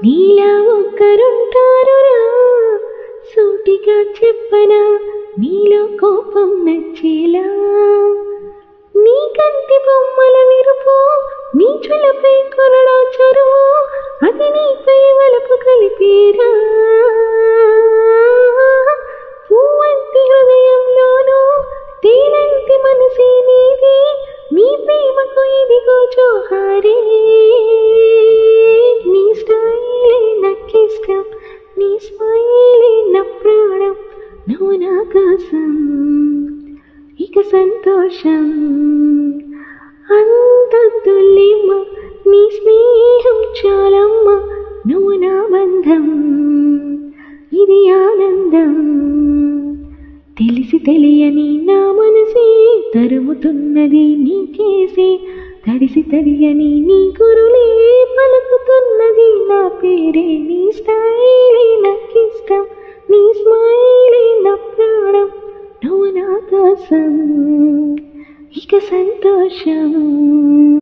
నీలా ఒక్కరుంటారురా సూటిగా చెప్పనా నీలో కోపం నచ్చేలా నీ కంటి బొమ్మల విరుపు నీ చులపై కొరడా చరువు అది నీపై వలపు కలిపేరా పువ్వంటి హృదయంలోనూ తేనంటి మనసే నీది నీ ప్రేమకు ఇదిగో జోహారే నీ స్టైలే నాకిష్టం నీ స్మైలే నా ప్రాణం నువ్వు నా కోసం ఇక సంతోషం అంతొద్దులేమ్మ నీ స్నేహం చాలమ్మ నువ్వు నా బంధం ఇది ఆనందం తెలిసి తెలియని నా మనసే తరుముతున్నది నీకేసే తడిసి తడియని నీ గురులే పలుకుతున్నది నా పేరే నీ స్టైలే నాకిష్టం నీ స్మైలే నా ప్రాణం నువ్వు నా కోసం ఇక సంతోషం